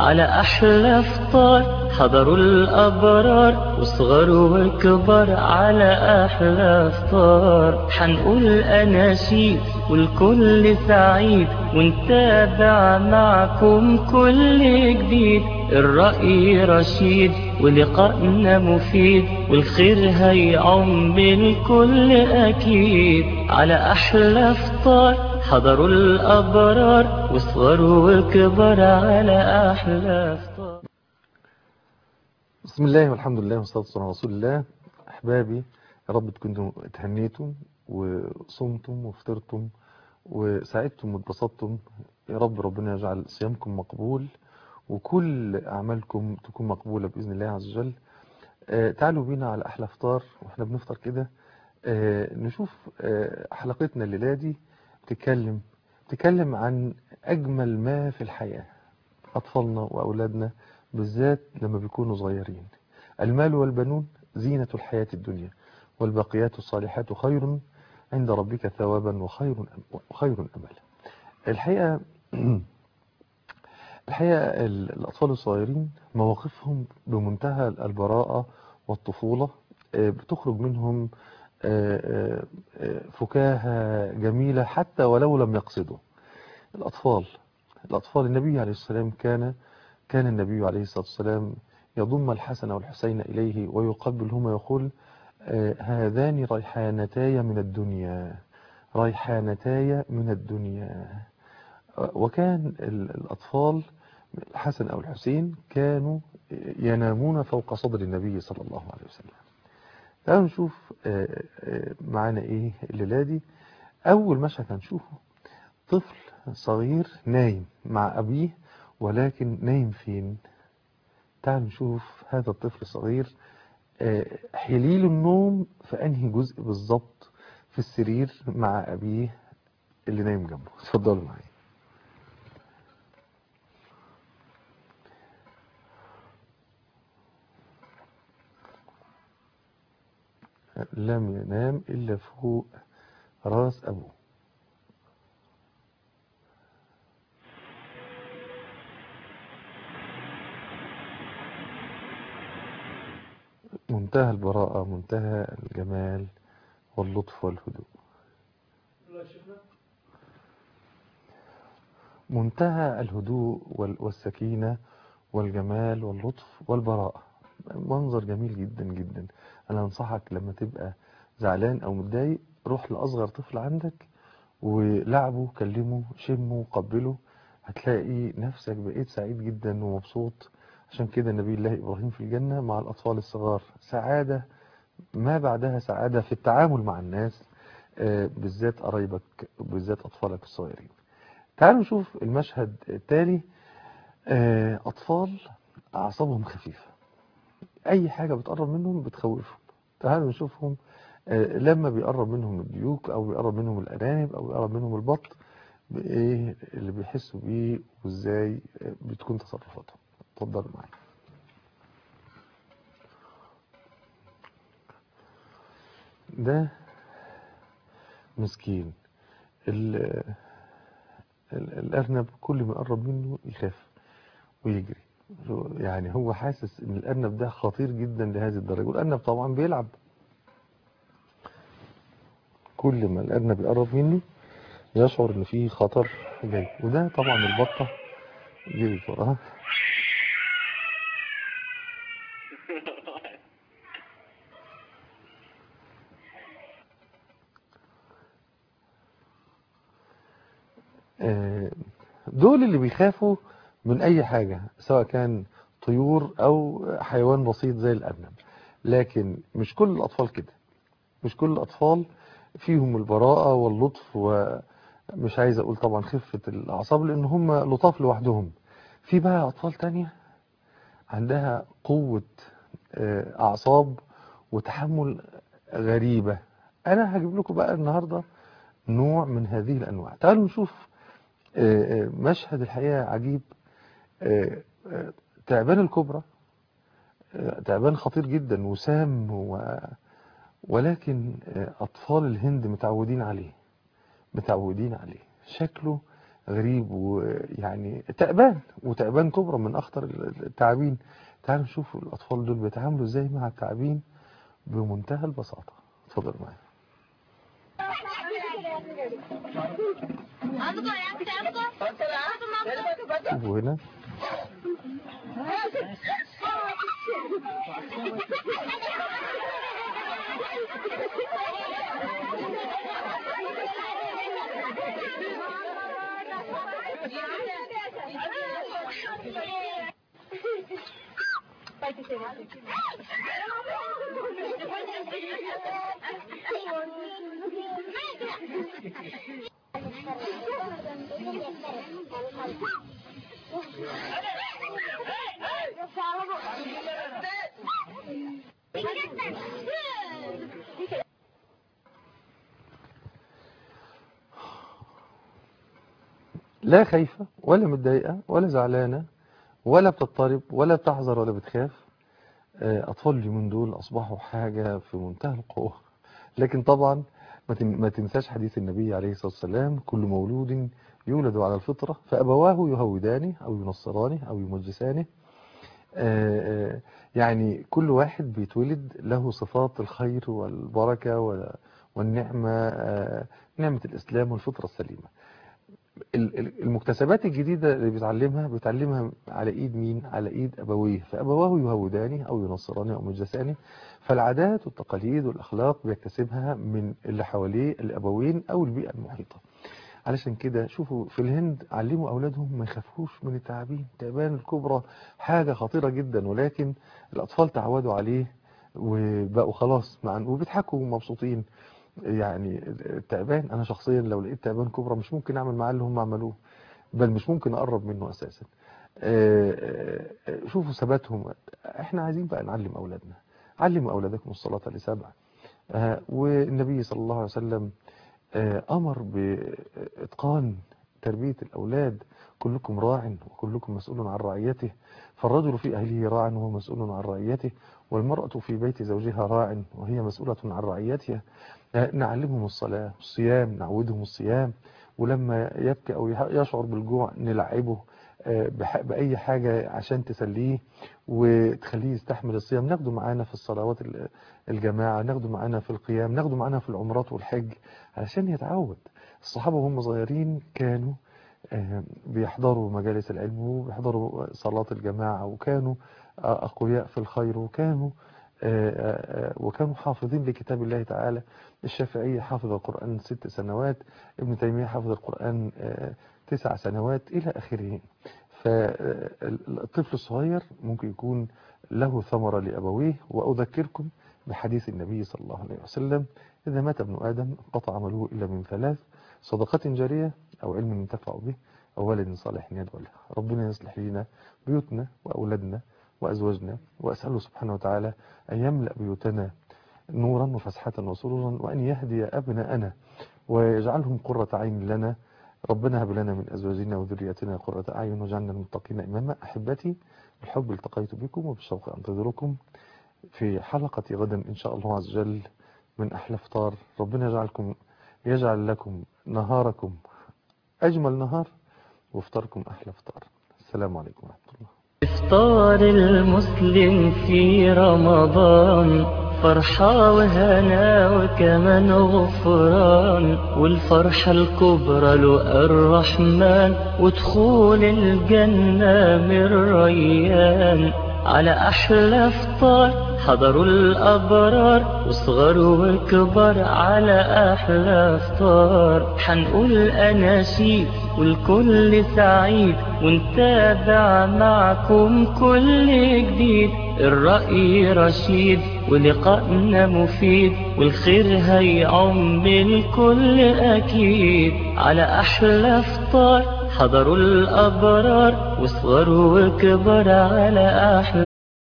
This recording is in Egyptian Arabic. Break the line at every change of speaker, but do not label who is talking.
على أحلى فطار حضروا الأبرار وصغر وكبر على أحلى فطار حنقول أناشيد والكل سعيد ونتابع معكم كل جديد الرأي رشيد ولقائنا مفيد والخير هيعم الكل أكيد على أحلى فطار حضروا الأبرار وصغروا وكبر على أحلى فطار
بسم الله والحمد لله والصلاة والسلام على رسول الله أحبابي يا رب تكونوا اتهنيتم وصمتم وفطرتم وسعدتم واتبسطتم يا رب ربنا يجعل صيامكم مقبول وكل أعمالكم تكون مقبولة بإذن الله عز وجل آه تعالوا بينا على أحلى فطار وإحنا بنفطر كده آه نشوف آه حلقتنا الليلة دي بتتكلم بتتكلم عن أجمل ما في الحياة أطفالنا وأولادنا بالذات لما بيكونوا صغيرين المال والبنون زينة الحياة الدنيا والباقيات الصالحات خير عند ربك ثوابا وخير وخير أمل الحقيقة الحقيقة الأطفال الصغيرين مواقفهم بمنتهى البراءة والطفولة بتخرج منهم فكاهة جميلة حتى ولو لم يقصدوا الأطفال الأطفال النبي عليه السلام كان كان النبي عليه الصلاة والسلام يضم الحسن والحسين إليه ويقبلهما ويقول هذان ريحانتاي من الدنيا ريحانتاي من الدنيا وكان الأطفال الحسن أو الحسين كانوا ينامون فوق صدر النبي صلى الله عليه وسلم تعالوا نشوف معانا ايه الليلة دي اول مشهد هنشوفه طفل صغير نايم مع ابيه ولكن نايم فين تعالوا نشوف هذا الطفل الصغير حليل النوم في انهي جزء بالظبط في السرير مع ابيه اللي نايم جنبه اتفضلوا معايا لم ينام إلا فوق راس أبوه منتهى البراءة منتهى الجمال واللطف والهدوء منتهى الهدوء والسكينة والجمال واللطف والبراءة منظر جميل جدا جدا انا انصحك لما تبقى زعلان او متضايق روح لاصغر طفل عندك ولعبه كلمه شمه قبله هتلاقي نفسك بقيت سعيد جدا ومبسوط عشان كده نبي الله ابراهيم في الجنة مع الاطفال الصغار سعادة ما بعدها سعادة في التعامل مع الناس بالذات قرايبك بالذات اطفالك الصغيرين تعالوا نشوف المشهد التالي اطفال اعصابهم خفيفه اي حاجة بتقرب منهم بتخوفهم تعالوا نشوفهم لما بيقرب منهم الديوك او بيقرب منهم الارانب او بيقرب منهم البط بايه اللي بيحسوا بيه وازاي بتكون تصرفاتهم اتفضلوا معايا ده مسكين الارنب كل ما يقرب منه يخاف ويجري يعني هو حاسس ان الارنب ده خطير جدا لهذه الدرجه والارنب طبعا بيلعب كل ما الارنب يقرب منه يشعر ان فيه خطر جاي وده طبعا البطه جري وراها دول اللي بيخافوا من أي حاجة سواء كان طيور أو حيوان بسيط زي الأرنب لكن مش كل الأطفال كده مش كل الأطفال فيهم البراءة واللطف ومش عايز أقول طبعا خفة الأعصاب لأن هم لطاف لوحدهم في بقى أطفال تانية عندها قوة أعصاب وتحمل غريبة أنا هجيب لكم بقى النهاردة نوع من هذه الأنواع تعالوا نشوف مشهد الحقيقة عجيب تعبان الكبرى تعبان خطير جدا وسام و... ولكن أطفال الهند متعودين عليه متعودين عليه شكله غريب ويعني تعبان وتعبان كبرى من اخطر التعابين تعالوا نشوف الاطفال دول بيتعاملوا ازاي مع التعابين بمنتهى البساطه اتفضل معايا شوفوا هنا لا خايفة ولا متضايقة ولا زعلانة ولا بتضطرب ولا بتحذر ولا بتخاف أطفال اليومين دول أصبحوا حاجة في منتهى القوة لكن طبعا ما تنساش حديث النبي عليه الصلاة والسلام كل مولود يولد على الفطرة فأبواه يهودانه أو ينصرانه أو يمجسانه يعني كل واحد بيتولد له صفات الخير والبركة والنعمة نعمة الإسلام والفطرة السليمة المكتسبات الجديدة اللي بيتعلمها بيتعلمها على ايد مين على ايد ابويه فابواه يهودانه او ينصرانه او مجسانه فالعادات والتقاليد والاخلاق بيكتسبها من اللي حواليه الابوين او البيئة المحيطة علشان كده شوفوا في الهند علموا اولادهم ما يخافوش من التعابين التعبان الكبرى حاجة خطيرة جدا ولكن الاطفال تعودوا عليه وبقوا خلاص مع وبيضحكوا ومبسوطين يعني التعبان انا شخصيا لو لقيت تعبان كبرى مش ممكن اعمل معاه اللي هم عملوه بل مش ممكن اقرب منه اساسا شوفوا ثباتهم احنا عايزين بقى نعلم اولادنا علموا اولادكم الصلاة لسبع والنبي صلى الله عليه وسلم امر باتقان تربية الاولاد كلكم راع وكلكم مسؤول عن رعيته فالرجل في اهله راع وهو مسؤول عن رعيته والمرأة في بيت زوجها راع وهي مسؤولة عن رعيتها نعلمهم الصلاة الصيام نعودهم الصيام ولما يبكي أو يشعر بالجوع نلعبه بأي حاجة عشان تسليه وتخليه يستحمل الصيام ناخده معانا في الصلوات الجماعة ناخده معانا في القيام ناخده معانا في العمرات والحج علشان يتعود الصحابة وهم صغيرين كانوا بيحضروا مجالس العلم وبيحضروا صلاة الجماعة وكانوا أقوياء في الخير وكانوا وكانوا حافظين لكتاب الله تعالى الشافعي حافظ القرآن ست سنوات ابن تيمية حافظ القرآن تسع سنوات إلى آخره فالطفل الصغير ممكن يكون له ثمرة لأبويه وأذكركم بحديث النبي صلى الله عليه وسلم إذا مات ابن آدم قطع عمله إلا من ثلاث صدقة جارية أو علم ينتفع به أو ولد صالح يدعو له ربنا يصلح لنا بيوتنا وأولادنا وأزواجنا وأسأله سبحانه وتعالى أن يملأ بيوتنا نورا وفسحة وسرورا وأن يهدي أبناءنا ويجعلهم قرة عين لنا ربنا هب لنا من أزواجنا وذرياتنا قرة أعين وجعلنا المتقين إماما أحبتي بالحب التقيت بكم وبالشوق أنتظركم في حلقة غدا إن شاء الله عز وجل من أحلى فطار ربنا يجعلكم يجعل لكم نهاركم أجمل نهار وفطاركم أحلى فطار السلام عليكم ورحمة الله
إفطار المسلم في رمضان فرحة وهنا وكمان غفران والفرحة الكبرى له الرحمن ودخول الجنة من ريان على أحلى فطار حضروا الأبرار وصغر وكبر على أحلى فطار حنقول أناشيد والكل سعيد ونتابع معكم كل جديد الرأي رشيد ولقائنا مفيد والخير هيعم الكل أكيد على أحلى فطار حضروا الأبرار وصغر وكبر على أحلى